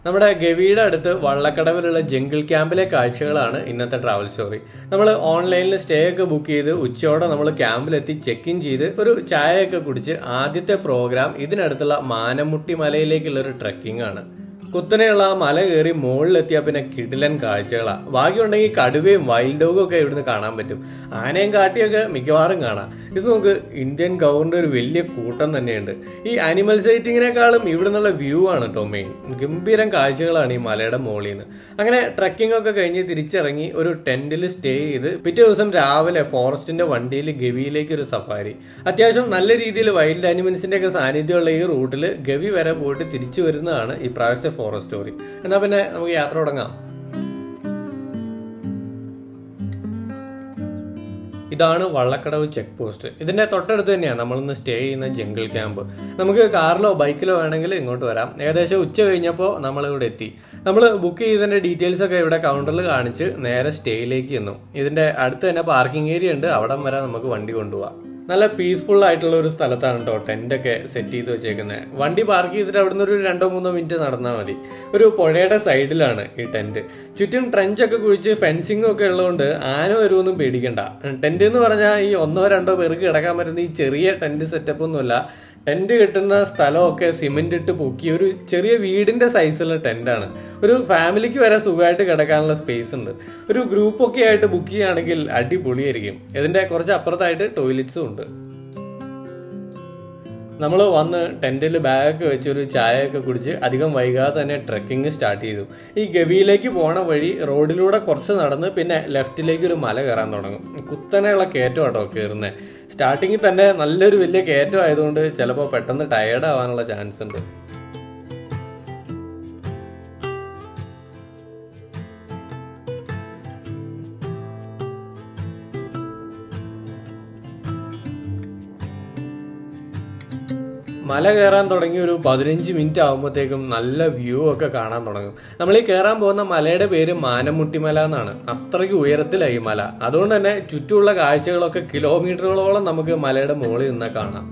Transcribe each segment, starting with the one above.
നമ്മുടെ ഗവിയുടെ അടുത്ത് വള്ളക്കടവിലുള്ള ജംഗിൾ ക്യാമ്പിലെ കാഴ്ചകളാണ് ഇന്നത്തെ ട്രാവൽ സ്റ്റോറി നമ്മൾ ഓൺലൈനിൽ സ്റ്റേ ഒക്കെ ബുക്ക് ചെയ്ത് ഉച്ചയോടെ നമ്മൾ ക്യാമ്പിലെത്തി ചെക്ക് ഇൻ ചെയ്ത് ഒരു ചായയൊക്കെ കുടിച്ച് ആദ്യത്തെ പ്രോഗ്രാം ഇതിനടുത്തുള്ള മാനമുട്ടി മലയിലേക്കുള്ള ഒരു ട്രക്കിംഗ് ആണ് കുത്തനെയുള്ള ആ മല കയറി മുകളിലെത്തിയാൽ പിന്നെ കിടിലൻ കാഴ്ചകളാ ഭാഗ്യമുണ്ടെങ്കിൽ കടുവയും വൈൽഡ് ഡോഗും ഒക്കെ ഇവിടുന്ന് കാണാൻ പറ്റും ആനയും കാട്ടിയൊക്കെ മിക്കവാറും കാണാം ഇത് നമുക്ക് ഇന്ത്യൻ ഗവറിന്റെ ഒരു വലിയ കൂട്ടം തന്നെയുണ്ട് ഈ അനിമൽ സൈറ്റിങ്ങിനേക്കാളും ഇവിടെ നിന്നുള്ള വ്യൂ ആണ് കേട്ടോ മെയിൻ ഗംഭീരം കാഴ്ചകളാണ് ഈ മലയുടെ മുകളിൽ നിന്ന് അങ്ങനെ ട്രക്കിംഗ് ഒക്കെ കഴിഞ്ഞ് തിരിച്ചിറങ്ങി ഒരു ടെന്റിൽ സ്റ്റേ ചെയ്ത് പിറ്റേ ദിവസം രാവിലെ ഫോറസ്റ്റിന്റെ വണ്ടിയിൽ ഗവിയിലേക്ക് ഒരു സഫാരി അത്യാവശ്യം നല്ല രീതിയിൽ വൈൽഡ് ആനിമൽസിന്റെ ഒക്കെ സാന്നിധ്യമുള്ള ഈ റൂട്ടിൽ ഗവി വരെ പോയിട്ട് തിരിച്ചു വരുന്നതാണ് ഈ പ്രാവശ്യത്തെ ഫോറസ്റ്റ് സ്റ്റോറി എന്നാ പിന്നെ നമുക്ക് യാത്ര തുടങ്ങാം ഇതാണ് വള്ളക്കടവ് ചെക്ക് പോസ്റ്റ് ഇതിന്റെ തൊട്ടടുത്ത് തന്നെയാണ് നമ്മളിന്ന് സ്റ്റേ ചെയ്യുന്ന ജംഗിൾ ക്യാമ്പ് നമുക്ക് കാറിലോ ബൈക്കിലോ വേണമെങ്കിൽ ഇങ്ങോട്ട് വരാം ഏകദേശം ഉച്ച കഴിഞ്ഞപ്പോൾ നമ്മൾ ഇവിടെ എത്തി നമ്മൾ ബുക്ക് ചെയ്തതിന്റെ ഡീറ്റെയിൽസ് ഒക്കെ ഇവിടെ കൗണ്ടറിൽ കാണിച്ച് നേരെ സ്റ്റേയിലേക്ക് ചെന്നു ഇതിന്റെ അടുത്ത് തന്നെ പാർക്കിംഗ് ഏരിയ ഉണ്ട് അവിടം വരെ നമുക്ക് വണ്ടി കൊണ്ടുപോകാം നല്ല പീസ്ഫുൾ ആയിട്ടുള്ള ഒരു സ്ഥലത്താണ് കേട്ടോ ടെന്റ് ഒക്കെ സെറ്റ് ചെയ്ത് വെച്ചേക്കുന്നത് വണ്ടി പാർക്ക് ചെയ്തിട്ട് അവിടുന്ന് ഒരു രണ്ടോ മൂന്നോ മിനിറ്റ് നടന്നാൽ മതി ഒരു പുഴയുടെ സൈഡിലാണ് ഈ ടെന്റ് ചുറ്റും ട്രെഞ്ച് ഒക്കെ കുഴിച്ച് ഫെൻസിംഗ് ഒക്കെ ഉള്ളതുകൊണ്ട് ആന വരുമൊന്നും പേടിക്കണ്ട ടെന്റ് എന്ന് പറഞ്ഞാൽ ഈ ഒന്നോ രണ്ടോ പേർക്ക് കിടക്കാൻ പറ്റുന്ന ഈ ചെറിയ ടെന്റ് സെറ്റപ്പ് ഒന്നുമല്ല ടെന്റ് കെട്ടുന്ന സ്ഥലമൊക്കെ സിമെന്റ് ഇട്ട് പൊക്കി ഒരു ചെറിയ വീടിന്റെ സൈസുള്ള ടെന്റാണ് ഒരു ഫാമിലിക്ക് വരെ സുഖമായിട്ട് കിടക്കാനുള്ള സ്പേസ് ഉണ്ട് ഒരു ഗ്രൂപ്പൊക്കെ ആയിട്ട് ബുക്ക് ചെയ്യുകയാണെങ്കിൽ അടിപൊളിയായിരിക്കും ഇതിന്റെ കുറച്ച് അപ്പുറത്തായിട്ട് ടോയ്ലറ്റ്സും ഉണ്ട് നമ്മൾ വന്ന് ടെന്റിൽ ബാഗൊക്കെ വെച്ച് ഒരു ചായയൊക്കെ കുടിച്ച് അധികം വൈകാതെ തന്നെ ട്രെക്കിംഗ് സ്റ്റാർട്ട് ചെയ്തു ഈ ഗവിയിലേക്ക് പോണ വഴി റോഡിലൂടെ കുറച്ച് നടന്ന് പിന്നെ ലെഫ്റ്റിലേക്ക് ഒരു മല കയറാൻ തുടങ്ങും കുത്തനെയുള്ള കയറ്റം കേട്ടോ കയറുന്നത് സ്റ്റാർട്ടിങ്ങിൽ തന്നെ നല്ലൊരു വലിയ കയറ്റം ആയതുകൊണ്ട് ചിലപ്പോൾ പെട്ടെന്ന് ടയേർഡ് ആവാനുള്ള ചാൻസ് ഉണ്ട് മല കയറാൻ തുടങ്ങി ഒരു പതിനഞ്ച് മിനിറ്റ് ആകുമ്പോഴത്തേക്കും നല്ല വ്യൂ ഒക്കെ കാണാൻ തുടങ്ങും നമ്മൾ ഈ കയറാൻ പോകുന്ന മലയുടെ പേര് മാനമുട്ടിമല എന്നാണ് അത്രയ്ക്ക് ഉയരത്തിലായി മല അതുകൊണ്ട് തന്നെ ചുറ്റുമുള്ള കാഴ്ചകളൊക്കെ കിലോമീറ്ററുകളോളം നമുക്ക് മലയുടെ മുകളിൽ നിന്ന് കാണാം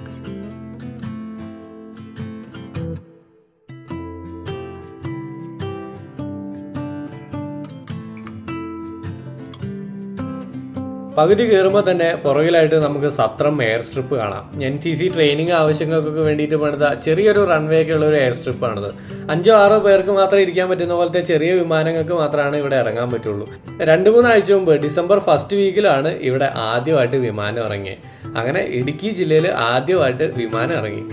പകുതി കയറുമ്പോൾ തന്നെ പുറകിലായിട്ട് നമുക്ക് സത്രം എയർ സ്ട്രിപ്പ് കാണാം എൻ സി സി ട്രെയിനിങ് ആവശ്യങ്ങൾക്കൊക്കെ വേണ്ടിയിട്ട് പണിത ചെറിയൊരു റൺവേ ഒക്കെ ഉള്ള ഒരു എയർ സ്ട്രിപ്പാണിത് അഞ്ചോ ആറോ പേർക്ക് മാത്രം ഇരിക്കാൻ പറ്റുന്ന പോലത്തെ ചെറിയ വിമാനങ്ങൾക്ക് മാത്രമാണ് ഇവിടെ ഇറങ്ങാൻ പറ്റുള്ളൂ രണ്ട് മൂന്നാഴ്ച മുമ്പ് ഡിസംബർ ഫസ്റ്റ് വീക്കിലാണ് ഇവിടെ ആദ്യമായിട്ട് വിമാനം ഇറങ്ങിയത് അങ്ങനെ ഇടുക്കി ജില്ലയിൽ ആദ്യമായിട്ട് വിമാനം ഇറങ്ങി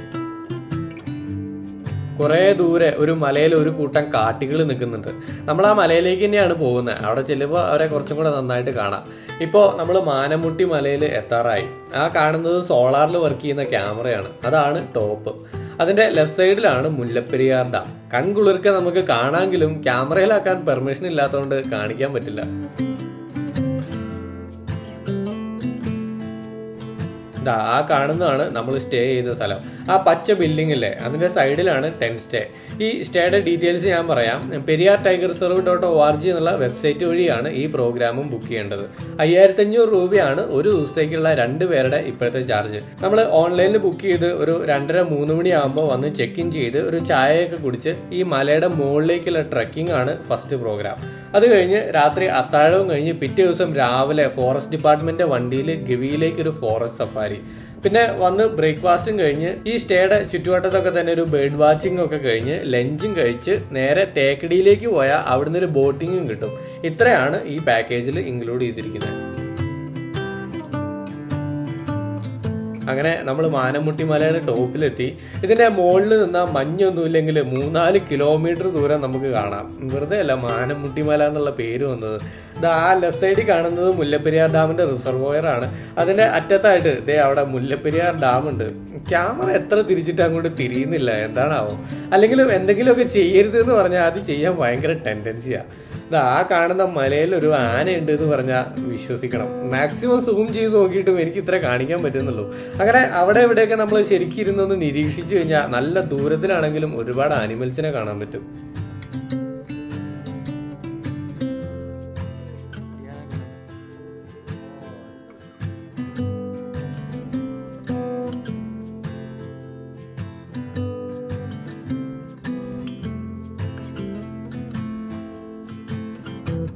കുറേ ദൂരെ ഒരു മലയിൽ ഒരു കൂട്ടം കാട്ടികൾ നിൽക്കുന്നുണ്ട് നമ്മൾ ആ മലയിലേക്ക് തന്നെയാണ് പോകുന്നത് അവിടെ ചെല്ലുമ്പോൾ അവരെ കുറച്ചും കൂടെ നന്നായിട്ട് കാണാം ഇപ്പോൾ നമ്മൾ മാനമുട്ടി മലയിൽ എത്താറായി ആ കാണുന്നത് സോളാറിൽ വർക്ക് ചെയ്യുന്ന ക്യാമറയാണ് അതാണ് ടോപ്പ് അതിന്റെ ലെഫ്റ്റ് സൈഡിലാണ് മുല്ലപ്പെരിയാർ ഡാം കൺകുളിർക്കെ നമുക്ക് കാണാമെങ്കിലും ക്യാമറയിലാക്കാൻ പെർമിഷൻ ഇല്ലാത്തതുകൊണ്ട് കാണിക്കാൻ പറ്റില്ല ദാ ആ കാണുന്നതാണ് നമ്മൾ സ്റ്റേ ചെയ്ത സ്ഥലം ആ പച്ച ബിൽഡിംഗ് ഇല്ലേ അതിന്റെ സൈഡിലാണ് ടെൻ സ്റ്റേ ഈ സ്റ്റേയുടെ ഡീറ്റെയിൽസ് ഞാൻ പറയാം Periyar tiger reserve dot O R G എന്നുള്ള വെബ്സൈറ്റ് വഴിയാണ് ഈ പ്രോഗ്രാമും ബുക്ക് ചെയ്യേണ്ടത് അയ്യായിരത്തി അഞ്ഞൂറ് രൂപയാണ് ഒരു ദിവസത്തേക്കുള്ള രണ്ട് പേരുടെ ഇപ്പോഴത്തെ ചാർജ് നമ്മൾ ഓൺലൈനിൽ ബുക്ക് ചെയ്ത് ഒരു രണ്ടര മൂന്ന് മണി ആകുമ്പോൾ വന്ന് ചെക്ക് ഇൻ ചെയ്ത് ഒരു ചായയൊക്കെ കുടിച്ച് ഈ മലയുടെ മുകളിലേക്കുള്ള ട്രക്കിംഗ് ആണ് ഫസ്റ്റ് പ്രോഗ്രാം അത് കഴിഞ്ഞ് രാത്രി അത്താഴവും കഴിഞ്ഞ് പിറ്റേ ദിവസം രാവിലെ ഫോറസ്റ്റ് ഡിപ്പാർട്ട്മെന്റ് വണ്ടിയിൽ ഗവിയിലേക്ക് ഒരു ഫോറസ്റ്റ് സഫാരി പിന്നെ വന്ന് ബ്രേക്ക്ഫാസ്റ്റും കഴിഞ്ഞ് ഈ സ്റ്റേയുടെ ചുറ്റുവട്ടത്തൊക്കെ തന്നെ ഒരു ബേർഡ് വാച്ചിങ് ഒക്കെ കഴിഞ്ഞ് ലഞ്ചും കഴിച്ച് നേരെ തേക്കടിയിലേക്ക് പോയാൽ അവിടുന്ന് ഒരു ബോട്ടിങ്ങും കിട്ടും ഇത്രയാണ് ഈ പാക്കേജിൽ ഇൻക്ലൂഡ് ചെയ്തിരിക്കുന്നത് അങ്ങനെ നമ്മൾ മാനമുട്ടി മലയുടെ ടോപ്പിലെത്തി ഇതിന്റെ മുകളിൽ നിന്നാൽ മഞ്ഞൊന്നുമില്ലെങ്കിൽ മൂന്നാല് കിലോമീറ്റർ ദൂരം നമുക്ക് കാണാം വെറുതെ അല്ല മാനമുട്ടി മല എന്നുള്ള പേര് വന്നത് ഇത് ആ ലെഫ്റ്റ് സൈഡിൽ കാണുന്നത് മുല്ലപ്പെരിയാർ ഡാമിന്റെ റിസർവോയർ ആണ് അതിന്റെ അറ്റത്തായിട്ട് ഇതേ അവിടെ മുല്ലപ്പെരിയാർ ഡാം ഉണ്ട് ക്യാമറ എത്ര തിരിച്ചിട്ട് അങ്ങോട്ട് തിരിയുന്നില്ല എന്താണാവോ അല്ലെങ്കിൽ എന്തെങ്കിലുമൊക്കെ ചെയ്യരുത് എന്ന് പറഞ്ഞാൽ അത് ചെയ്യാൻ ഭയങ്കര ടെൻഡൻസിയാണ് ഇതാ ആ കാണുന്ന മലയിൽ ഒരു ആനയുണ്ട് എന്ന് പറഞ്ഞാൽ വിശ്വസിക്കണം മാക്സിമം സൂം ചെയ്ത് നോക്കിയിട്ടും എനിക്ക് ഇത്ര കാണിക്കാൻ പറ്റുന്നുള്ളൂ അങ്ങനെ അവിടെ ഇവിടെയൊക്കെ നമ്മൾ ശരിക്കും ഇരുന്നൊന്ന് നിരീക്ഷിച്ചു കഴിഞ്ഞാൽ നല്ല ദൂരത്തിലാണെങ്കിലും ഒരുപാട് ആനിമൽസിനെ കാണാൻ പറ്റും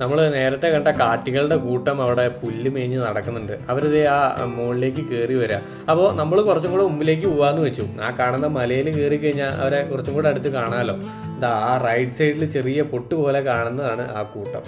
നമ്മൾ നേരത്തെ കണ്ട കാട്ടികളുടെ കൂട്ടം അവിടെ പുല്ല് മേഞ്ഞ് നടക്കുന്നുണ്ട് അവരിത് ആ മുകളിലേക്ക് കയറി വരിക അപ്പോൾ നമ്മൾ കുറച്ചും കൂടെ മുമ്പിലേക്ക് പോകാമെന്ന് വെച്ചു ആ കാണുന്ന മലയിൽ കയറി കഴിഞ്ഞാൽ അവരെ കുറച്ചും കൂടെ അടുത്ത് കാണാമല്ലോ ഇതാ ആ റൈറ്റ് സൈഡിൽ ചെറിയ പൊട്ട് പോലെ കാണുന്നതാണ് ആ കൂട്ടം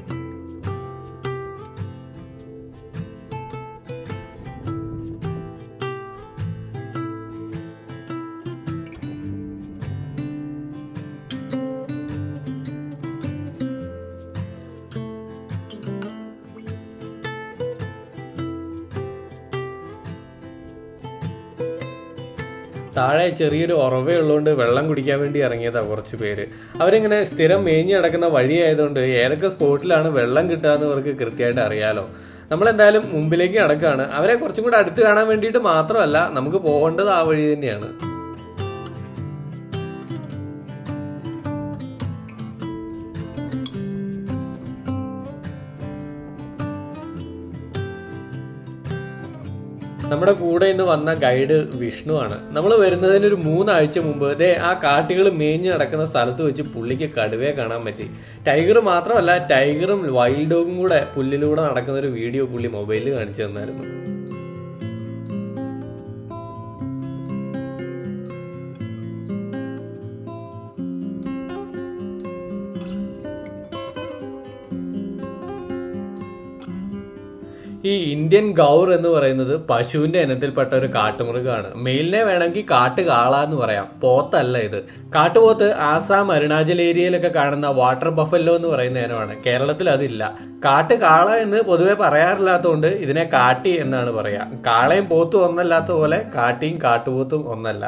താഴെ ചെറിയൊരു ഉറവയുള്ളതുകൊണ്ട് വെള്ളം കുടിക്കാൻ വേണ്ടി ഇറങ്ങിയതാ കുറച്ച് പേര് അവരിങ്ങനെ സ്ഥിരം മേഞ്ഞ് നടക്കുന്ന വഴിയായതുകൊണ്ട് ഏതൊക്കെ സ്പോട്ടിലാണ് വെള്ളം കിട്ടുക എന്ന് അവർക്ക് കൃത്യമായിട്ട് അറിയാലോ നമ്മളെന്തായാലും മുമ്പിലേക്ക് നടക്കുകയാണ് അവരെ കുറച്ചും കൂടെ അടുത്ത് കാണാൻ വേണ്ടിയിട്ട് മാത്രമല്ല നമുക്ക് പോകേണ്ടത് ആ വഴി തന്നെയാണ് നമ്മുടെ കൂടെ ഇന്ന് വന്ന ഗൈഡ് വിഷ്ണു ആണ് നമ്മൾ വരുന്നതിന് ഒരു മൂന്നാഴ്ച മുമ്പ് ദേ ആ കാട്ടുകൾ മേഞ്ഞ് നടക്കുന്ന സ്ഥലത്ത് വെച്ച് പുള്ളിക്ക് കടുവയെ കാണാൻ പറ്റി ടൈഗർ മാത്രമല്ല ടൈഗറും വൈൽഡ് ഡോഗും കൂടെ പുല്ലിലൂടെ നടക്കുന്ന ഒരു വീഡിയോ പുള്ളി മൊബൈലിൽ കാണിച്ചു തന്നായിരുന്നു ഈ ഇന്ത്യൻ ഗൗർ എന്ന് പറയുന്നത് പശുവിന്റെ ഇനത്തിൽപ്പെട്ട ഒരു കാട്ടുമൃഗമാണ് മെയിലിനെ വേണമെങ്കിൽ കാട്ട് കാള എന്ന് പറയാം പോത്തല്ല ഇത് കാട്ടുപോത്ത് ആസാം അരുണാചൽ ഏരിയയിലൊക്കെ കാണുന്ന വാട്ടർ ബഫല്ലോ എന്ന് പറയുന്ന ഇനമാണ് കേരളത്തിൽ അതില്ല കാട്ട് കാള എന്ന് പൊതുവെ പറയാറില്ലാത്തതുകൊണ്ട് ഇതിനെ കാട്ടി എന്നാണ് പറയാ കാളയും പോത്തും ഒന്നല്ലാത്ത പോലെ കാട്ടിയും കാട്ടുപോത്തും ഒന്നല്ല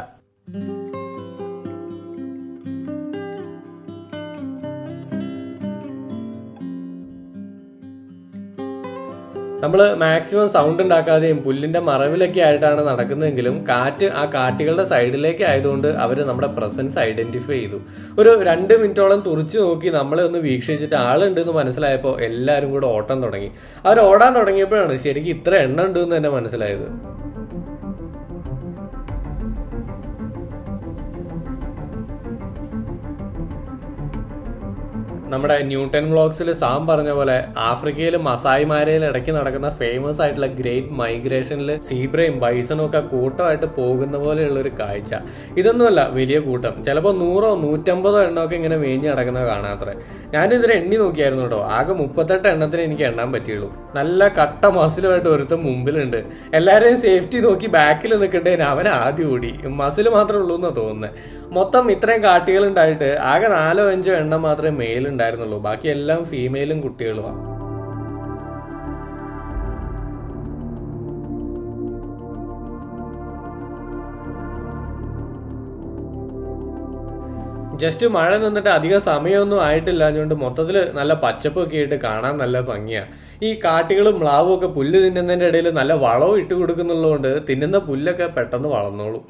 നമ്മൾ മാക്സിമം സൗണ്ട് ഉണ്ടാക്കാതെയും പുല്ലിന്റെ മറവിലൊക്കെ ആയിട്ടാണ് നടക്കുന്നതെങ്കിലും കാറ്റ് ആ കാറ്റുകളുടെ സൈഡിലേക്ക് ആയതുകൊണ്ട് അവർ നമ്മുടെ പ്രസൻസ് ഐഡന്റിഫൈ ചെയ്തു ഒരു രണ്ട് മിനിറ്റോളം തുറച്ചു നോക്കി നമ്മളെ ഒന്ന് വീക്ഷിച്ചിട്ട് ആളുണ്ടെന്ന് മനസ്സിലായപ്പോൾ എല്ലാവരും കൂടെ ഓട്ടം തുടങ്ങി അവർ ഓടാൻ തുടങ്ങിയപ്പോഴാണ് ശരിക്കും ഇത്ര എണ്ണം ഉണ്ടെന്ന് തന്നെ മനസ്സിലായത് നമ്മുടെ ന്യൂട്ടൺ വ്ളോഗ്സിൽ സാം പറഞ്ഞ പോലെ ആഫ്രിക്കയിലും മസായിമാരയിലും ഇടയ്ക്ക് നടക്കുന്ന ഫേമസ് ആയിട്ടുള്ള ഗ്രേറ്റ് മൈഗ്രേഷനിൽ സീബ്രയും ബൈസണും ഒക്കെ കൂട്ടമായിട്ട് പോകുന്ന പോലെയുള്ള ഒരു കാഴ്ച ഇതൊന്നുമല്ല വലിയ കൂട്ടം ചിലപ്പോൾ നൂറോ നൂറ്റമ്പതോ എണ്ണമൊക്കെ ഇങ്ങനെ മേഞ്ഞ് നടക്കുന്നത് കാണാത്രേ ഞാനിതിനെ എണ്ണി നോക്കിയായിരുന്നു കേട്ടോ ആകെ മുപ്പത്തെട്ട് എണ്ണത്തിന് എനിക്ക് എണ്ണാൻ പറ്റിയുള്ളൂ നല്ല കട്ട മസിലുമായിട്ട് ഒരുത്തം മുമ്പിലുണ്ട് എല്ലാവരെയും സേഫ്റ്റി നോക്കി ബാക്കിൽ നിൽക്കണ്ടേന് അവൻ ആദ്യം ഓടി മസിൽ മാത്രമേ ഉള്ളൂ എന്നാണ് തോന്നുന്നത് മൊത്തം ഇത്രയും കാട്ടികൾ ഉണ്ടായിട്ട് ആകെ നാലോ അഞ്ചോ എണ്ണം മാത്രമേ മെയിൽ ഉണ്ടായിരുന്നുള്ളൂ ബാക്കി എല്ലാം ഫീമെയിലും കുട്ടികളുമാണ് ജസ്റ്റ് മഴ നിന്നിട്ട് അധികം സമയമൊന്നും ആയിട്ടില്ല അതുകൊണ്ട് മൊത്തത്തിൽ നല്ല പച്ചപ്പൊക്കെ ആയിട്ട് കാണാൻ നല്ല ഭംഗിയാ ഈ കാട്ടികളും മ്ലാവും ഒക്കെ പുല്ല് തിന്നുന്നതിന്റെ ഇടയിൽ നല്ല വളവും ഇട്ട് കൊടുക്കുന്നുള്ളതുകൊണ്ട് തിന്നുന്ന പുല്ലൊക്കെ പെട്ടെന്ന് വളർന്നോളും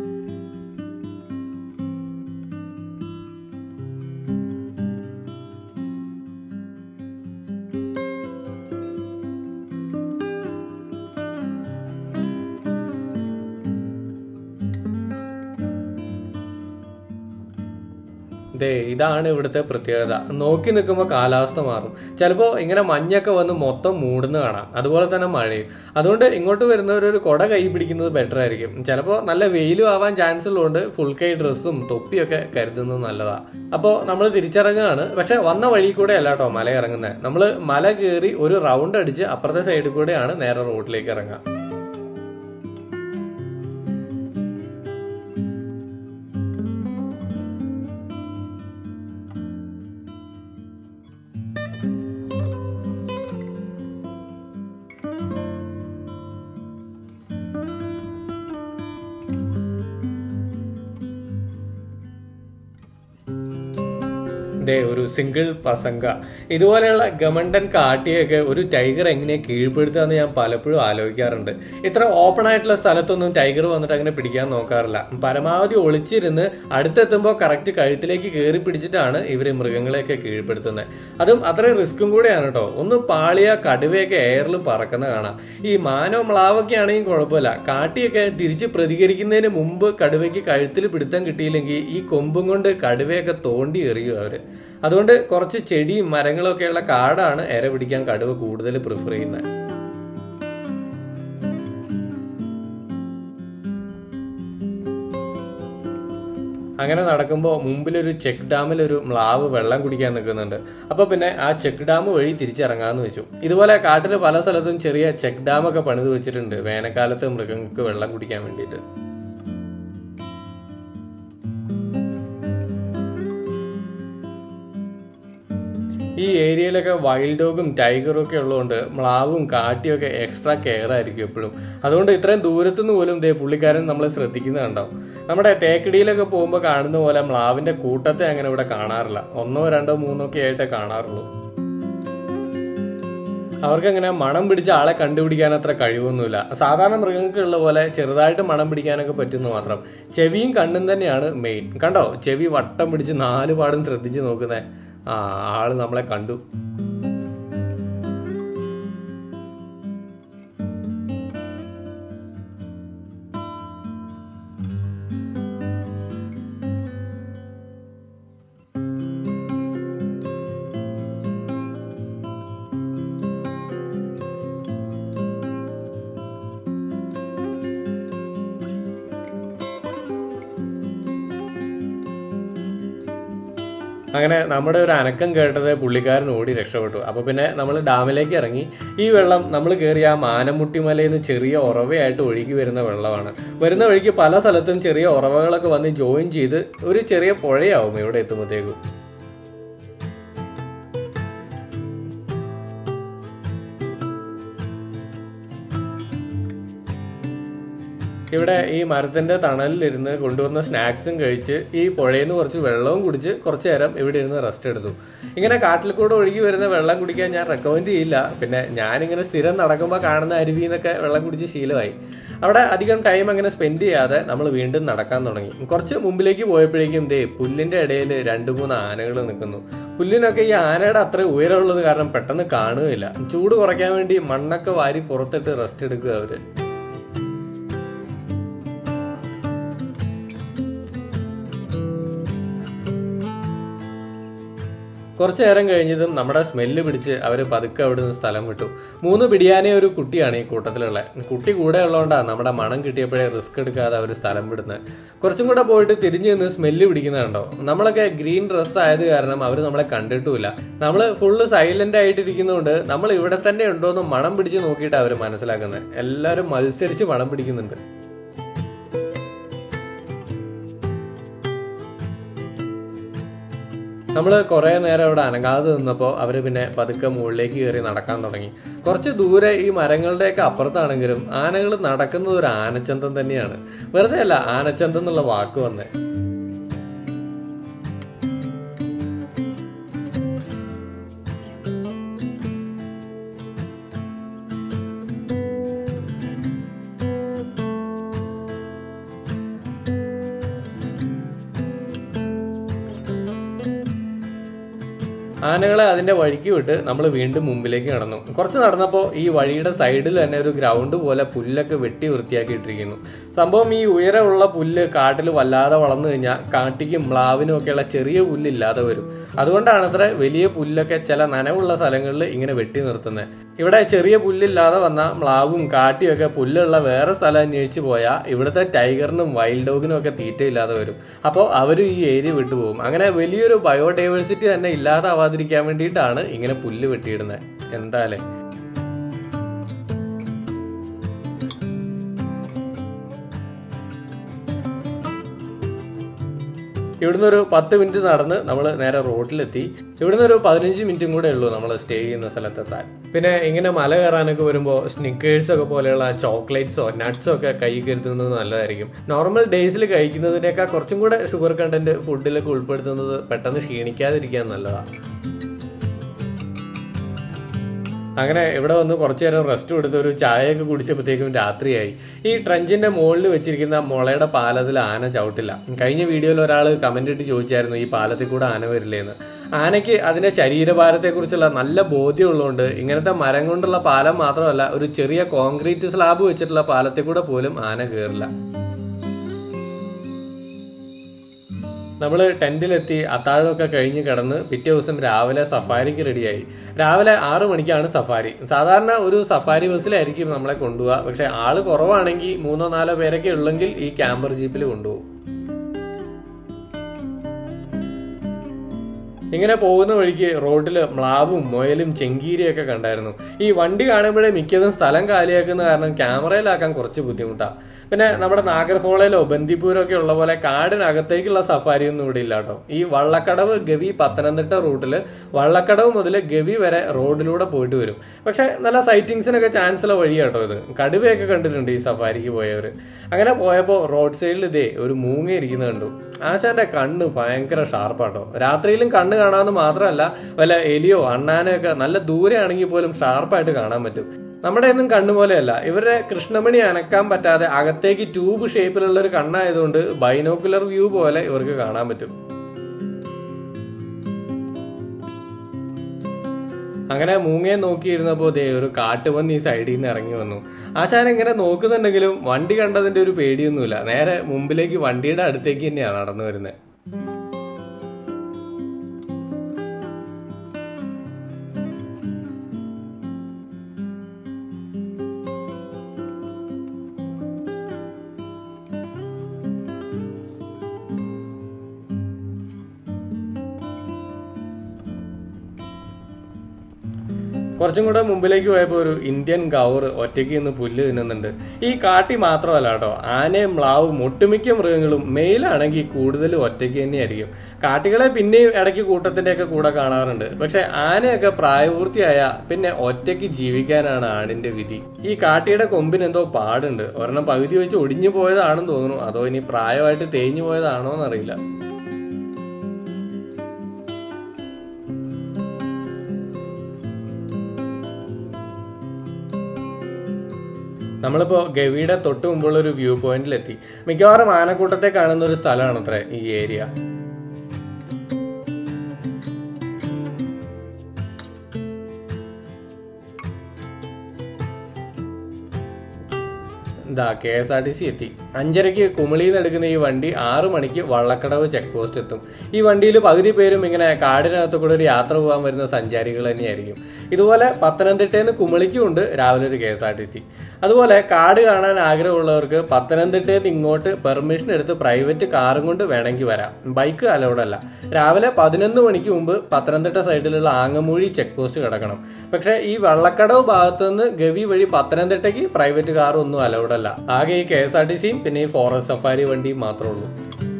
ദേ ഇതാണ് ഇവിടുത്തെ പ്രത്യേകത നോക്കി നിൽക്കുമ്പോൾ കാലാവസ്ഥ മാറും ചിലപ്പോൾ ഇങ്ങനെ മഞ്ഞൊക്കെ വന്ന് മൊത്തം മൂടുന്ന കാണാം അതുപോലെ തന്നെ മഴയും അതുകൊണ്ട് ഇങ്ങോട്ട് വരുന്നവർ ഒരു കുട കൈ പിടിക്കുന്നത് ബെറ്റർ ആയിരിക്കും ചിലപ്പോൾ നല്ല വെയിലും ആവാൻ ചാൻസ് ഉള്ളതുകൊണ്ട് ഫുൾ കൈ ഡ്രസ്സും തൊപ്പിയൊക്കെ കരുതുന്നത് നല്ലതാണ് അപ്പോൾ നമ്മൾ തിരിച്ചിറങ്ങുകയാണ് പക്ഷെ വന്ന വഴി കൂടെ അല്ല കേട്ടോ മല ഇറങ്ങുന്നത് നമ്മൾ മല കയറി ഒരു റൗണ്ട് അടിച്ച് അപ്പുറത്തെ സൈഡിൽ കൂടെയാണ് നേരെ റോഡിലേക്ക് ഇറങ്ങുക ദേ ഒരു സിംഗിൾ പസങ്ക ഇതുപോലെയുള്ള ഗമണ്ടൻ കാട്ടിയൊക്കെ ഒരു ടൈഗർ എങ്ങനെ കീഴ്പ്പെടുത്തുക ഞാൻ പലപ്പോഴും ആലോചിക്കാറുണ്ട് ഇത്ര ഓപ്പൺ ആയിട്ടുള്ള സ്ഥലത്തൊന്നും ടൈഗർ വന്നിട്ട് അങ്ങനെ പിടിക്കാൻ നോക്കാറില്ല പരമാവധി ഒളിച്ചിരുന്ന് അടുത്തെത്തുമ്പോൾ കറക്റ്റ് കഴുത്തിലേക്ക് കയറി പിടിച്ചിട്ടാണ് ഇവർ മൃഗങ്ങളെയൊക്കെ കീഴ്പ്പെടുത്തുന്നത് അതും അത്രയും റിസ്ക്കും കൂടെയാണ് കേട്ടോ ഒന്ന് പാളിയ കടുവയൊക്കെ എയറിൽ പറക്കുന്ന കാണാം ഈ മാനോ മ്ലാവൊക്കെ ആണെങ്കിൽ കുഴപ്പമില്ല കാട്ടിയൊക്കെ തിരിച്ച് പ്രതികരിക്കുന്നതിന് മുമ്പ് കടുവയ്ക്ക് കഴുത്തിൽ പിടുത്തം കിട്ടിയില്ലെങ്കിൽ ഈ കൊമ്പും കൊണ്ട് കടുവയൊക്കെ തോണ്ടി എറിയും അവര് അതുകൊണ്ട് കുറച്ച് ചെടിയും മരങ്ങളും ഒക്കെയുള്ള കാടാണ് ഇര പിടിക്കാൻ കടുവ കൂടുതൽ പ്രിഫർ ചെയ്യുന്നത് അങ്ങനെ നടക്കുമ്പോൾ മുമ്പിലൊരു ചെക്ക് ഡാമിൽ ഒരു മ്ലാവ് വെള്ളം കുടിക്കാൻ നിൽക്കുന്നുണ്ട് അപ്പോൾ പിന്നെ ആ ചെക്ക് ഡാം വഴി തിരിച്ചിറങ്ങാമെന്ന് വെച്ചു ഇതുപോലെ കാട്ടിൽ പല സ്ഥലത്തും ചെറിയ ചെക്ക് ഡാമൊക്കെ പണിത് വെച്ചിട്ടുണ്ട് വേനൽക്കാലത്ത് മൃഗങ്ങൾക്ക് വെള്ളം കുടിക്കാൻ വേണ്ടിയിട്ട് ഈ ഏരിയയിലൊക്കെ വൈൽഡ് ഡോഗും ടൈഗറും ഒക്കെ ഉള്ളതുകൊണ്ട് മ്ലാവും കാട്ടിയും ഒക്കെ എക്സ്ട്രാ കെയർ ആയിരിക്കും എപ്പോഴും അതുകൊണ്ട് ഇത്രയും ദൂരത്തുനിന്ന് പോലും ദേ പുള്ളിക്കാരൻ നമ്മളെ ശ്രദ്ധിക്കുന്നുണ്ടാവും നമ്മുടെ തേക്കടിയിലൊക്കെ പോകുമ്പോൾ കാണുന്ന പോലെ മ്ലാവിന്റെ കൂട്ടത്തെ അങ്ങനെ ഇവിടെ കാണാറില്ല ഒന്നോ രണ്ടോ മൂന്നോ ഒക്കെ ആയിട്ടേ കാണാറുള്ളൂ അവർക്കങ്ങനെ മണം പിടിച്ച ആളെ കണ്ടുപിടിക്കാൻ അത്ര കഴിവൊന്നുമില്ല സാധാരണ മൃഗങ്ങൾക്കുള്ള പോലെ ചെറുതായിട്ട് മണം പിടിക്കാനൊക്കെ പറ്റുന്നു മാത്രം ചെവിയും കണ്ണും തന്നെയാണ് മെയിൻ കണ്ടോ ചെവി വട്ടം പിടിച്ച് നാല് പാടും ശ്രദ്ധിച്ച് നോക്കുന്നേ ആ ആള് നമ്മളെ കണ്ടു അങ്ങനെ നമ്മുടെ ഒരു അനക്കം കേട്ടത് പുള്ളിക്കാരൻ ഓടി രക്ഷപ്പെട്ടു അപ്പോൾ പിന്നെ നമ്മൾ ഡാമിലേക്ക് ഇറങ്ങി ഈ വെള്ളം നമ്മൾ കയറിയ ആ മാനമുട്ടിമലയിൽ നിന്ന് ചെറിയ ഉറവയായിട്ട് ഒഴുകി വരുന്ന വെള്ളമാണ് വരുന്ന വഴിക്ക് പല സ്ഥലത്തും ചെറിയ ഉറവകളൊക്കെ വന്ന് ജോയിൻ ചെയ്ത് ഒരു ചെറിയ പുഴയാവും ഇവിടെ എത്തുമ്പോഴത്തേക്കും ഇവിടെ ഈ മരത്തിന്റെ തണലിലിരുന്ന് കൊണ്ടുവന്ന സ്നാക്സും കഴിച്ച് ഈ പുഴയിൽ നിന്ന് കുറച്ച് വെള്ളവും കുടിച്ച് കുറച്ച് നേരം ഇവിടെ ഇരുന്ന് റെസ്റ്റ് എടുത്തു ഇങ്ങനെ കാട്ടിൽ കൂടെ ഒഴുകി വരുന്ന വെള്ളം കുടിക്കാൻ ഞാൻ റെക്കമെൻഡ് ചെയ്യില്ല പിന്നെ ഞാനിങ്ങനെ സ്ഥിരം നടക്കുമ്പോൾ കാണുന്ന അരുവിയിൽ നിന്നൊക്കെ വെള്ളം കുടിച്ച് ശീലമായി അവിടെ അധികം ടൈം അങ്ങനെ സ്പെൻഡ് ചെയ്യാതെ നമ്മൾ വീണ്ടും നടക്കാൻ തുടങ്ങി കുറച്ച് മുമ്പിലേക്ക് പോയപ്പോഴേക്കും ദേ പുല്ലിന്റെ ഇടയിൽ രണ്ട് മൂന്ന് ആനകൾ നിൽക്കുന്നു പുല്ലിനൊക്കെ ഈ ആനയുടെ അത്ര ഉയരമുള്ളത് കാരണം പെട്ടെന്ന് കാണുകയില്ല ചൂട് കുറയ്ക്കാൻ വേണ്ടി മണ്ണൊക്കെ വാരി പുറത്തിട്ട് റെസ്റ്റ് എടുക്കുക അവര് കുറച്ചു നേരം കഴിഞ്ഞതും നമ്മുടെ സ്മെല്ല് പിടിച്ച് അവർ പതുക്കെ അവിടെ നിന്ന് സ്ഥലം വിട്ടു മൂന്ന് പിടിയാനേ ഒരു കുട്ടിയാണ് ഈ കൂട്ടത്തിലുള്ള കുട്ടി കൂടെ ഉള്ളതുകൊണ്ടാണ് നമ്മുടെ മണം കിട്ടിയപ്പോഴേ റിസ്ക് എടുക്കാതെ അവർ സ്ഥലം വിടുന്നത് കുറച്ചും കൂടെ പോയിട്ട് തിരിഞ്ഞു നിന്ന് സ്മെല്ല് പിടിക്കുന്നുണ്ടോ നമ്മളൊക്കെ ഗ്രീൻ ഡ്രസ്സ് ആയത് കാരണം അവർ നമ്മളെ കണ്ടിട്ടുമില്ല നമ്മൾ ഫുള്ള് സൈലന്റ് ആയിട്ടിരിക്കുന്നതുകൊണ്ട് നമ്മൾ ഇവിടെ തന്നെ ഉണ്ടോയെന്ന് മണം പിടിച്ച് നോക്കിയിട്ട് അവർ മനസ്സിലാക്കുന്നത് എല്ലാവരും മത്സരിച്ച് മണം പിടിക്കുന്നുണ്ട് നമ്മൾ കുറേ നേരം അവിടെ അനങ്ങാതെ നിന്നപ്പോൾ അവർ പിന്നെ പതുക്കെ മുകളിലേക്ക് കയറി നടക്കാൻ തുടങ്ങി കുറച്ച് ദൂരെ ഈ മരങ്ങളുടെയൊക്കെ അപ്പുറത്താണെങ്കിലും ആനകൾ നടക്കുന്നത് ഒരു ആനച്ചന്തം തന്നെയാണ് വെറുതെ അല്ല ആനച്ചന്തം എന്നുള്ള വാക്ക് വന്നേ ആനകളെ അതിന്റെ വഴിക്ക് വിട്ട് നമ്മൾ വീണ്ടും മുമ്പിലേക്ക് നടന്നു കുറച്ച് നടന്നപ്പോൾ ഈ വഴിയുടെ സൈഡിൽ തന്നെ ഒരു ഗ്രൗണ്ട് പോലെ പുല്ലൊക്കെ വെട്ടി വൃത്തിയാക്കിയിട്ടിരിക്കുന്നു സംഭവം ഈ ഉയരമുള്ള പുല്ല് കാട്ടിൽ വല്ലാതെ വളർന്നു കഴിഞ്ഞാൽ കാട്ടിക്കും മ്ലാവിനും ഒക്കെയുള്ള ചെറിയ പുല്ലില്ലാതെ വരും അതുകൊണ്ടാണ് അത്ര വലിയ പുല്ലൊക്കെ ചില നനവുള്ള സ്ഥലങ്ങളിൽ ഇങ്ങനെ വെട്ടി നിർത്തുന്നത് ഇവിടെ ചെറിയ പുല്ലില്ലാതെ വന്ന മ്ലാവും കാട്ടിയും ഒക്കെ പുല്ലുള്ള വേറെ സ്ഥലം അന്വേഷിച്ച് പോയാൽ ഇവിടുത്തെ ടൈഗറിനും വൈൽഡ് ഡോഗിനും ഒക്കെ തീറ്റയില്ലാതെ വരും അപ്പോൾ അവരും ഈ ഏരിയ വിട്ടുപോകും അങ്ങനെ വലിയൊരു ബയോഡൈവേഴ്സിറ്റി തന്നെ ഇല്ലാതാവാതിരിക്കാൻ വേണ്ടിയിട്ടാണ് ഇങ്ങനെ പുല്ല് വെട്ടിയിടുന്നത് എന്തായാലേ ഇവിടുന്ന് ഒരു പത്ത് മിനിറ്റ് നടന്ന് നമ്മൾ നേരെ റോഡിലെത്തി ഇവിടുന്ന് ഒരു പതിനഞ്ച് മിനിറ്റും കൂടെ ഉള്ളൂ നമ്മൾ സ്റ്റേ ചെയ്യുന്ന സ്ഥലത്തെത്താൻ പിന്നെ ഇങ്ങനെ മല കയറാനൊക്കെ വരുമ്പോൾ സ്നിക്കേഴ്സ് ഒക്കെ പോലെയുള്ള ചോക്ലേറ്റ്സോ നട്ട്സോ ഒക്കെ കൈ കരുതുന്നത് നല്ലതായിരിക്കും നോർമൽ ഡേയ്സിൽ കഴിക്കുന്നതിനേക്കാൾ കുറച്ചും കൂടെ ഷുഗർ കണ്ടന്റ് ഫുഡിലൊക്കെ ഉൾപ്പെടുത്തുന്നത് പെട്ടെന്ന് ക്ഷീണിക്കാതിരിക്കാൻ നല്ലതാണ് അങ്ങനെ ഇവിടെ വന്ന് കുറച്ചു നേരം റെസ്റ്റ് എടുത്ത് ഒരു ചായയൊക്കെ കുടിച്ചപ്പോഴത്തേക്കും രാത്രിയായി ഈ ട്രഞ്ചിന്റെ മുകളിൽ വെച്ചിരിക്കുന്ന മുളയുടെ പാലത്തിൽ ആന ചവിട്ടില്ല കഴിഞ്ഞ വീഡിയോയിൽ ഒരാൾ കമന്റ് ഇട്ട് ചോദിച്ചായിരുന്നു ഈ പാലത്തിൽ കൂടെ ആന വരില്ലേന്ന് ആനയ്ക്ക് അതിന്റെ ശരീരഭാരത്തെക്കുറിച്ചുള്ള നല്ല ബോധ്യമുള്ളതുകൊണ്ട് ഇങ്ങനത്തെ മരം കൊണ്ടുള്ള പാലം മാത്രമല്ല ഒരു ചെറിയ കോൺക്രീറ്റ് സ്ലാബ് വെച്ചിട്ടുള്ള പാലത്തിൽ കൂടെ പോലും ആന കയറില്ല നമ്മൾ ടെൻറ്റിലെത്തി അത്താഴമൊക്കെ കഴിഞ്ഞ് കിടന്ന് പിറ്റേ ദിവസം രാവിലെ സഫാരിക്ക് റെഡിയായി രാവിലെ ആറു മണിക്കാണ് സഫാരി സാധാരണ ഒരു സഫാരി ബസ്സിലായിരിക്കും നമ്മളെ കൊണ്ടുപോവുക പക്ഷെ ആള് കുറവാണെങ്കിൽ മൂന്നോ നാലോ പേരൊക്കെ ഉള്ളെങ്കിൽ ഈ ക്യാമ്പർ ജീപ്പിൽ കൊണ്ടുപോകും ഇങ്ങനെ പോകുന്ന വഴിക്ക് റോഡിൽ മ്ലാവും മുയലും ചെങ്കീരിയൊക്കെ കണ്ടായിരുന്നു ഈ വണ്ടി കാണുമ്പോഴേ മിക്കതും സ്ഥലം കാലിയാക്കുന്ന കാരണം ക്യാമറയിലാക്കാൻ കുറച്ച് ബുദ്ധിമുട്ടാണ് പിന്നെ നമ്മുടെ നാഗർഹോളയിലോ ബന്ദിപ്പൂരോ ഒക്കെ ഉള്ള പോലെ കാടിനകത്തേക്കുള്ള സഫാരി ഒന്നും ഇവിടെ ഇല്ല കേട്ടോ ഈ വള്ളക്കടവ് ഗവി പത്തനംതിട്ട റൂട്ടിൽ വള്ളക്കടവ് മുതൽ ഗവി വരെ റോഡിലൂടെ പോയിട്ട് വരും പക്ഷെ നല്ല സൈറ്റിങ്സിനൊക്കെ ചാൻസ് ഉള്ള വഴി കേട്ടോ ഇത് കടുവയൊക്കെ കണ്ടിട്ടുണ്ട് ഈ സഫാരിക്ക് പോയവർ അങ്ങനെ പോയപ്പോൾ റോഡ് സൈഡിൽ ഇതേ ഒരു മൂങ്ങ ഇരിക്കുന്നത് കണ്ടു ആശാന്റെ കണ്ണ് ഭയങ്കര ഷാർപ്പാട്ടോ രാത്രിയിലും കണ്ണ് കാണാമെന്ന് മാത്രമല്ല വല്ല എലിയോ അണ്ണാനോ ഒക്കെ നല്ല ദൂരെ ആണെങ്കിൽ പോലും ഷാർപ്പായിട്ട് കാണാൻ പറ്റും നമ്മുടെ ഒന്നും കണ്ണു പോലെയല്ല ഇവരുടെ കൃഷ്ണമണി അനക്കാൻ പറ്റാതെ അകത്തേക്ക് ട്യൂബ് ഷേപ്പിലുള്ള ഒരു കണ്ണായതുകൊണ്ട് ബൈനോക്കുലർ വ്യൂ പോലെ ഇവർക്ക് കാണാൻ പറ്റും അങ്ങനെ മൂങ്ങയെ നോക്കിയിരുന്നപ്പോൾ ദേ ഒരു കാട്ടുപന്നി സൈഡിൽ നിന്ന് ഇറങ്ങി വന്നു ആശാൻ ഇങ്ങനെ നോക്കുന്നുണ്ടെങ്കിലും വണ്ടി കണ്ടതിന്റെ ഒരു പേടിയൊന്നുമില്ല നേരെ മുമ്പിലേക്ക് വണ്ടിയുടെ അടുത്തേക്ക് തന്നെയാണ് നടന്നു വരുന്നത് കുറച്ചും കൂടെ മുമ്പിലേക്ക് പോയപ്പോൾ ഒരു ഇന്ത്യൻ ഗൗർ ഒറ്റയ്ക്ക് നിന്ന് പുല്ല് തിന്നുന്നുണ്ട് ഈ കാട്ടി മാത്രമല്ല കേട്ടോ ആനയും മ്ലാവും ഒട്ടുമിക്ക മൃഗങ്ങളും മെയിലാണെങ്കിൽ കൂടുതൽ ഒറ്റയ്ക്ക് തന്നെയായിരിക്കും കാട്ടികളെ പിന്നെയും ഇടയ്ക്ക് കൂട്ടത്തിൻ്റെയൊക്കെ കൂടെ കാണാറുണ്ട് പക്ഷെ ആനയൊക്കെ പ്രായപൂർത്തിയായ പിന്നെ ഒറ്റയ്ക്ക് ജീവിക്കാനാണ് ആടിന്റെ വിധി ഈ കാട്ടിയുടെ കൊമ്പിന് എന്തോ പാടുണ്ട് ഒരെണ്ണം പകുതി വെച്ച് ഒടിഞ്ഞു പോയതാണെന്ന് തോന്നുന്നു അതോ ഇനി പ്രായമായിട്ട് തേഞ്ഞു പോയതാണോ എന്നറിയില്ല നമ്മളിപ്പോൾ ഗവിയുടെ തൊട്ട് മുമ്പുള്ള ഒരു വ്യൂ പോയിന്റിലെത്തി മിക്കവാറും ആനക്കൂട്ടത്തെ കാണുന്ന ഒരു സ്ഥലമാണ് അത്ര ഈ ഏരിയ ഇതാ K S R T C എത്തി അഞ്ചരയ്ക്ക് കുമിളിയിൽ നിന്ന് എടുക്കുന്ന ഈ വണ്ടി ആറു മണിക്ക് വള്ളക്കടവ് ചെക്ക് പോസ്റ്റ് എത്തും ഈ വണ്ടിയിൽ പകുതി പേരും ഇങ്ങനെ കാടിനകത്ത് കൂടെ ഒരു യാത്ര പോകാൻ വരുന്ന സഞ്ചാരികൾ തന്നെയായിരിക്കും ഇതുപോലെ പത്തനംതിട്ടയിൽ നിന്ന് കുമിളിക്കും ഉണ്ട് രാവിലെ ഒരു K S R T C അതുപോലെ കാട് കാണാൻ ആഗ്രഹമുള്ളവർക്ക് പത്തനംതിട്ടയിൽ നിന്ന് ഇങ്ങോട്ട് പെർമിഷൻ എടുത്ത് പ്രൈവറ്റ് കാറും കൊണ്ട് വേണമെങ്കിൽ വരാം ബൈക്ക് അലൗഡ് അല്ല രാവിലെ പതിനൊന്ന് മണിക്ക് മുമ്പ് പത്തനംതിട്ട സൈഡിലുള്ള ആങ്ങമൂഴി ചെക്ക് പോസ്റ്റ് കിടക്കണം പക്ഷേ ഈ വള്ളക്കടവ് ഭാഗത്തു നിന്ന് ഗവി വഴി പത്തനംതിട്ടയ്ക്ക് പ്രൈവറ്റ് കാർ ഒന്നും അലൗഡ് അല്ല ആകെ ഈ കെ എസ് ആർ ടി സിയും പിന്നെ ഈ ഫോറസ്റ്റ് സഫാരി വണ്ടിയും മാത്രമേ ഉള്ളൂ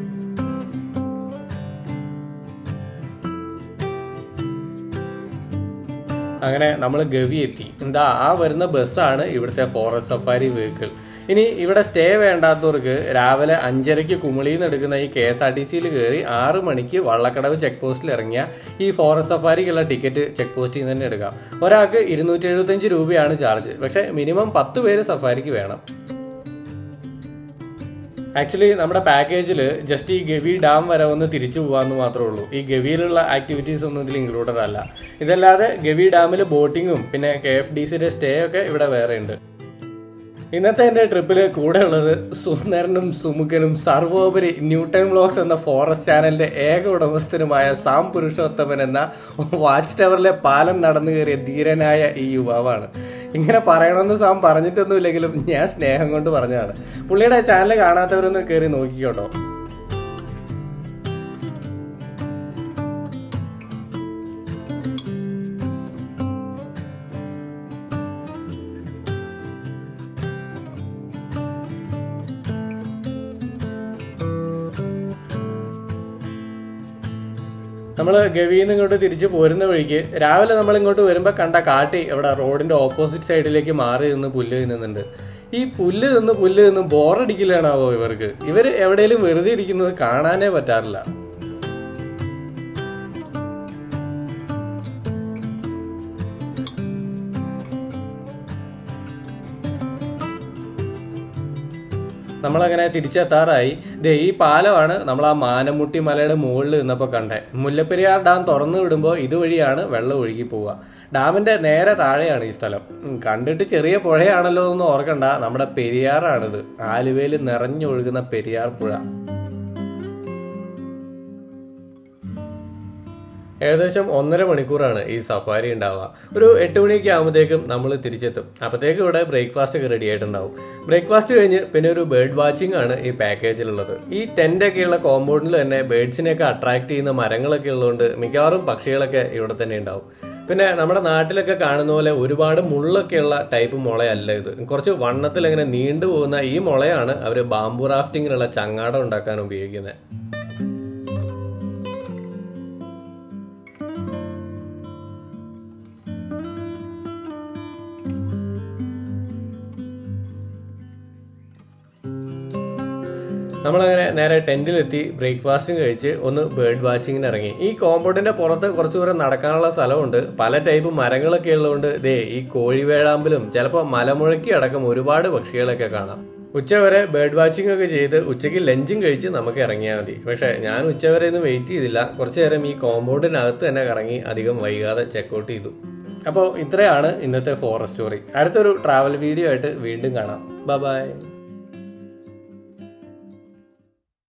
അങ്ങനെ നമ്മൾ ഗവി എത്തി എന്താ ആ വരുന്ന ബസ്സാണ് ഇവിടുത്തെ ഫോറസ്റ്റ് സഫാരി വെഹിക്കിൾ ഇനി ഇവിടെ സ്റ്റേ വേണ്ടാത്തവർക്ക് രാവിലെ അഞ്ചരയ്ക്ക് കുമിളിയിൽ നിന്ന് എടുക്കുന്ന ഈ കെ എസ് ആർ ടി സിയിൽ കയറി ആറ് മണിക്ക് വള്ളക്കടവ് ചെക്ക് പോസ്റ്റിൽ ഇറങ്ങിയ ഈ ഫോറസ്റ്റ് സഫാരിക്കുള്ള ടിക്കറ്റ് ചെക്ക് പോസ്റ്റിൽ നിന്ന് തന്നെ എടുക്കാം ഒരാൾക്ക് ഇരുന്നൂറ്റി എഴുപത്തഞ്ച് രൂപയാണ് ചാർജ് പക്ഷേ മിനിമം പത്ത് പേര് സഫാരിക്ക് വേണം ആക്ച്വലി നമ്മുടെ പാക്കേജിൽ ജസ്റ്റ് ഈ ഗവി ഡാം വരെ ഒന്ന് തിരിച്ചു പോകാമെന്ന് മാത്രമേ ഉള്ളൂ ഈ ഗവിയിലുള്ള ആക്ടിവിറ്റീസ് ഒന്നും ഇതിൽ ഇൻക്ലൂഡഡ് അല്ല ഇതല്ലാതെ ഗവി ഡാമിൽ ബോട്ടിങ്ങും പിന്നെ കെ എഫ് ഡി സിയുടെ സ്റ്റേ ഒക്കെ ഇവിടെ വേറെ ഉണ്ട് ഇന്നത്തെ എൻ്റെ ട്രിപ്പിൽ കൂടെ ഉള്ളത് സുന്ദരനും സുമുഖനും സർവോപരി ന്യൂട്ടൺ ബ്ലോഗ്സ് എന്ന ഫോറസ്റ്റ് ചാനലിന്റെ ഏക ഉടമസ്ഥനുമായ സാം പുരുഷോത്തമൻ എന്ന വാച്ച് ടവറിലെ പാലം നടന്നു കയറിയ ധീരനായ ഈ യുവാവാണ് ഇങ്ങനെ പറയണമെന്ന് സാം പറഞ്ഞിട്ടൊന്നുമില്ലെങ്കിലും ഞാൻ സ്നേഹം കൊണ്ട് പറഞ്ഞതാണ് പുള്ളിയുടെ ചാനൽ കാണാത്തവരൊന്ന് കയറി നോക്കിക്കോട്ടോ നമ്മൾ ഗവിയിൽ നിന്ന് ഇങ്ങോട്ട് തിരിച്ച് പോരുന്ന വഴിക്ക് രാവിലെ നമ്മൾ ഇങ്ങോട്ട് വരുമ്പോൾ കണ്ട കാട്ടി ഇവിടെ റോഡിന്റെ ഓപ്പോസിറ്റ് സൈഡിലേക്ക് മാറി നിന്ന് പുല്ല് തിന്നുന്നുണ്ട് ഈ പുല്ല് നിന്ന് പുല്ല് നിന്ന് ബോറടിക്കില്ലാണാവോ ഇവർക്ക് ഇവർ എവിടെയെങ്കിലും വെറുതെ ഇരിക്കുന്നത് കാണാനേ പറ്റാറില്ല നമ്മളങ്ങനെ തിരിച്ചെത്താറായി ദേ ഈ പാലമാണ് നമ്മൾ ആ മാനമുട്ടി മലയുടെ മുകളിൽ നിന്നപ്പോൾ കണ്ടേ മുല്ലപ്പെരിയാർ ഡാം തുറന്നു വിടുമ്പോൾ ഇതുവഴിയാണ് വെള്ളം ഒഴുകി പോവുക ഡാമിന്റെ നേരെ താഴെയാണ് ഈ സ്ഥലം ഉം, കണ്ടിട്ട് ചെറിയ പുഴയാണല്ലോ എന്ന് ഓർക്കണ്ട നമ്മുടെ പെരിയാറാണിത് ആലുവയിൽ നിറഞ്ഞൊഴുകുന്ന പെരിയാർ പുഴ ഏകദേശം ഒന്നര മണിക്കൂറാണ് ഈ സഫാരി ഉണ്ടാവുക ഒരു എട്ട് മണിയൊക്കെ ആകുമ്പോഴത്തേക്കും നമ്മൾ തിരിച്ചെത്തും അപ്പോഴത്തേക്കും ഇവിടെ ബ്രേക്ക്ഫാസ്റ്റ് ഒക്കെ റെഡി ആയിട്ടുണ്ടാവും ബ്രേക്ക്ഫാസ്റ്റ് കഴിഞ്ഞ് പിന്നെ ഒരു ബേർഡ് വാച്ചിങ് ആണ് ഈ പാക്കേജിലുള്ളത് ഈ ടെൻ്റ് ഒക്കെയുള്ള കോമ്പൗണ്ടിൽ തന്നെ ബേർഡ്സിനെയൊക്കെ അട്രാക്ട് ചെയ്യുന്ന മരങ്ങളൊക്കെ ഉള്ളതുകൊണ്ട് മിക്കവാറും പക്ഷികളൊക്കെ ഇവിടെ തന്നെ ഉണ്ടാവും പിന്നെ നമ്മുടെ നാട്ടിലൊക്കെ കാണുന്ന പോലെ ഒരുപാട് മുള്ളൊക്കെയുള്ള ടൈപ്പ് മുളയല്ല ഇത് കുറച്ച് വണ്ണത്തിൽ ഇങ്ങനെ നീണ്ടു പോകുന്ന ഈ മുളയാണ് അവർ ബാംബു റാഫ്റ്റിങ്ങിനുള്ള ചങ്ങാടം ഉണ്ടാക്കാൻ ഉപയോഗിക്കുന്നത് നമ്മളങ്ങനെ നേരെ ടെന്റിലെത്തി ബ്രേക്ക്ഫാസ്റ്റും കഴിച്ച് ഒന്ന് ബേർഡ് വാച്ചിങ്ങിന് ഇറങ്ങി ഈ കോമ്പൗണ്ടിന്റെ പുറത്ത് കുറച്ച് ദൂരം നടക്കാനുള്ള സ്ഥലമുണ്ട് പല ടൈപ്പ് മരങ്ങളൊക്കെ ഉള്ളതുകൊണ്ട് ദേ ഈ കോഴിവേഴാമ്പലും ചിലപ്പോൾ മലമുഴക്കി അടക്കം ഒരുപാട് പക്ഷികളൊക്കെ കാണാം ഉച്ചവരെ ബേർഡ് വാച്ചിങ് ഒക്കെ ചെയ്ത് ഉച്ചയ്ക്ക് ലഞ്ചും കഴിച്ച് നമുക്ക് ഇറങ്ങിയാൽ മതി പക്ഷേ ഞാൻ ഉച്ചവരെ ഒന്നും വെയിറ്റ് ചെയ്തില്ല കുറച്ച് നേരം ഈ കോമ്പൗണ്ടിനകത്ത് തന്നെ കറങ്ങി അധികം വൈകാതെ ചെക്കൗട്ട് ചെയ്തു അപ്പോൾ ഇത്രയാണ് ഇന്നത്തെ ഫോറസ്റ്റ് സ്റ്റോറി അടുത്തൊരു ട്രാവൽ വീഡിയോ ആയിട്ട് വീണ്ടും കാണാം ബൈ